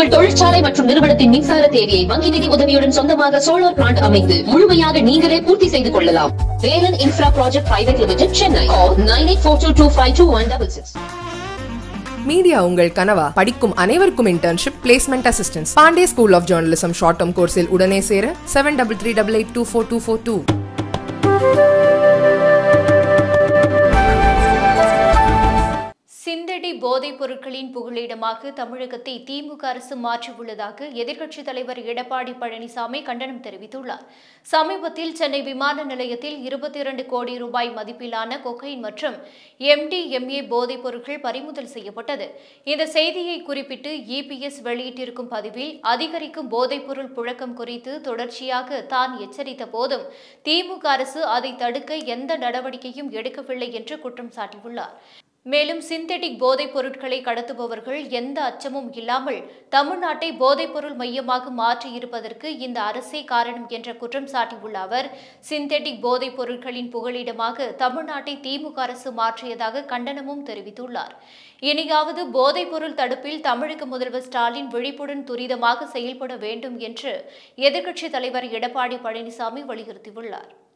உங்கள் தொழிற்சாலை மற்றும் நிறுவனத்தின் மின்சார தேவையை வங்கி நிதி உதவியுடன் சொந்தமாக சோலார் பிளான்ட் அமைத்து முழுமையாக நீங்களே பூர்த்தி செய்து கொள்ளலாம் Velan infra project private limited Chennai nine eight four two two five two one double six media உங்கள் கனவா படிக்கும் அனைவருக்கும் internship placement assistance Pandey school of journalism short term கோர்ஸில் உடனே சேர seven double three double eight two four two four two சிந்தடி போதைப் பொருட்களின் புகலிடமாக தமிழகத்தை திமுக அரசு மாற்றியுள்ளதாக எதிர்க்கட்சித் தலைவர் எடப்பாடி பழனிசாமி கண்டனம் தெரிவித்துள்ளார் சமீபத்தில் சென்னை விமான நிலையத்தில் இருபத்தி இரண்டு கோடி ரூபாய் மதிப்பிலான கொக்கைன் மற்றும் எம்டிஎம்ஏ போதைப் பொருட்கள் பறிமுதல் செய்யப்பட்டது இந்த செய்தியை குறிப்பிட்டு இபிஎஸ் வெளியிட்டிருக்கும் பதிவில் அதிகரிக்கும் போதைப்பொருள் புழக்கம் குறித்து தொடர்ச்சியாக தான் எச்சரித்த போதும் திமுக அரசு அதை தடுக்க எந்த நடவடிக்கையும் எடுக்கவில்லை என்று குற்றம் சாட்டியுள்ளார் மேலும் சிந்தெடிக் போதைப் பொருட்களை கடத்துபவர்கள் எந்த அச்சமும் இல்லாமல் தமிழ்நாட்டை போதைப்பொருள் மையமாக மாற்றியிருப்பதற்கு இந்த அரசே காரணம் என்ற குற்றம் சாட்டியுள்ள அவர் சிந்தெடிக் போதைப் பொருட்களின் புகலிடமாக தமிழ்நாட்டை திமுக அரசு மாற்றியதாக கண்டனமும் தெரிவித்துள்ளார் இனியாவது போதைப்பொருள் தடுப்பில் தமிழக முதல்வர் ஸ்டாலின் விழிப்புடன் துரிதமாக செயல்பட வேண்டும் என்று எதிர்க்கட்சித் தலைவர் எடப்பாடி பழனிசாமி வலியுறுத்தியுள்ளார்